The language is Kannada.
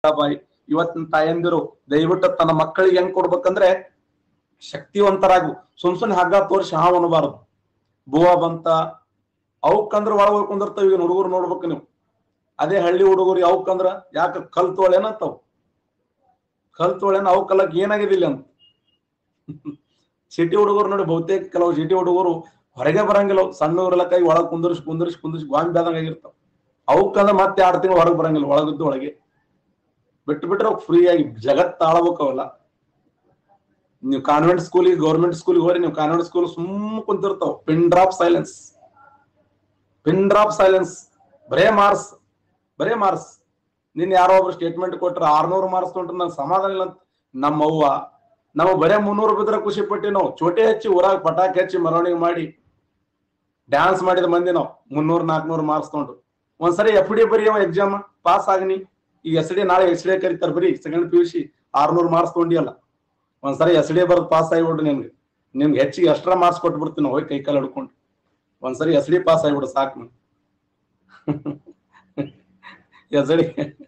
ಬಾಯಿ ಇವತ್ತಿನ ತಾಯಂದಿರು ದಯವಿಟ್ಟು ತನ್ನ ಮಕ್ಕಳಿಗೆ ಹೆಂಗ್ ಕೊಡ್ಬೇಕಂದ್ರೆ ಶಕ್ತಿವಂತರಾಗು ಸುಮ್ ಸುಮ್ನೆ ಹಗ್ಗ ತೋರಿಸಿ ಹಾವು ಅನ್ನಬಾರದು ಬುವ ಬಂತ ಅವಕ್ಕಂದ್ರ ಒಳಗ ಹೋಗಿ ಕುಂದಿರ್ತಾವ ಈಗ ಹುಡುಗರು ನೋಡ್ಬೇಕು ನೀವು ಅದೇ ಹಳ್ಳಿ ಹುಡುಗರು ಅವಕ್ಕಂದ್ರ ಯಾಕ ಕಲ್ ತೋಳೇನಂತಾವ್ ಕಲ್ ತೋಳೇನ ಅವ್ ಕಲಕ್ ಏನಾಗಿದಿಲ್ಲ ಅಂತ ಸಿಟಿ ಹುಡುಗರು ನೋಡಿ ಬಹುತೇಕ ಕೆಲವು ಸಿಟಿ ಹುಡುಗರು ಹೊರಗೆ ಬರಂಗಿಲ್ಲ ಅವು. ಸಣ್ಣವ್ರೆಲ್ಲ ಕೈ ಒಳಗ್ ಕುಂದರ್ಸಿ ಕುಂದರ್ಸಿ ಕುಂದರ್ಸಿ ಗಾಂಬಿ ಆದಂಗ ಆಗಿರ್ತಾವ ಅವಕ್ಕಂದ್ರ ಮತ್ತೆ ಎರಡು ತಿಂಗಳು ಹೊರಗೆ ಬರಂಗಿಲ್ಲ ಒಳಗಿದ್ದು ಒಳಗೆ ಬಿಟ್ಟು ಬಿಟ್ರೆ ಫ್ರೀ ಆಗಿ ಜಗತ್ ತಾಳಬೇಕು ಅವೆಲ್ಲ ನೀವು ಕಾನ್ವೆಂಟ್ ಸ್ಕೂಲಿಗೆ ಗೌರ್ಮೆಂಟ್ ಸ್ಕೂಲಿಗೆ ಹೋರಿ ನೀವು ಕಾನ್ವೆಂಟ್ ಸ್ಕೂಲ್ ಸುಮ್ಮ ಕುಂತಿರ್ತಾವ pin drop silence pin drop silence ಬರೇ ಮಾರ್ಕ್ಸ್ ಬರೇ ಮಾರ್ಕ್ಸ್ ನಿನ್ ಯಾರೋ ಒಬ್ರು ಸ್ಟೇಟ್ಮೆಂಟ್ ಕೊಟ್ರ ಆರ್ನೂರು ಮಾರ್ಕ್ಸ್ ತೊಗೊಂಡ್ರೆ ನಂಗೆ ಸಮಾಧಾನ ಇಲ್ಲ ಅಂತ ನಮ್ಮ ಅವ್ವ ನಾವು ಬರೇ ಮುನ್ನೂರು ಬಿದ್ರೆ ಖುಷಿ ಪಟ್ಟಿ ನಾವು ಚೋಟೆ ಹಚ್ಚಿ ಊರಾಗ ಪಟಾಕಿ ಹಚ್ಚಿ ಮೆರವಣಿಗೆ ಮಾಡಿ ಡ್ಯಾನ್ಸ್ ಮಾಡಿದ ಮಂದಿ ನಾವು ಮುನ್ನೂರ್ ನಾಲ್ಕನೂರು ಮಾರ್ಕ್ಸ್ ತೊಗೊಂಡು ಒಂದ್ಸರಿ ಎಫ್ ಡಿ ಬರೀ ಎಕ್ಸಾಮ್ ಪಾಸ್ ಆಗನಿ ಈಗ ಎಸ್ ಡಿ ನಾಳೆ ಎಸ್ ಡಿ ಕರೀತಾರ ಬರೀ ಸೆಕೆಂಡ್ ಪಿ ಯು ಸಿ ಆರ್ನೂರು ಮಾರ್ಕ್ಸ್ ತೊಗೊಂಡಿಯಲ್ಲ ಒಂದ್ಸರಿ ಎಸ್ ಡಿ ಬರ್ದು ಪಾಸ್ ಆಗಿಬಿಡ್ರಿ ನಿಮ್ಗೆ ನಿಮ್ಗೆ ಹೆಚ್ಚಿಗೆ ಎಕ್ಸ್ಟ್ರಾ ಮಾರ್ಕ್ಸ್ ಕೊಟ್ಬಿಡ್ತೀನಿ ಹೋಗಿ ಕೈ ಕಾಲು ಹಿಡ್ಕೊಂಡು ಒಂದ್ಸರಿ ಎಸ್ ಡಿ ಪಾಸ್ ಆಗಿಬಿಡು ಸಾಕು ಎಸ್ ಡಿ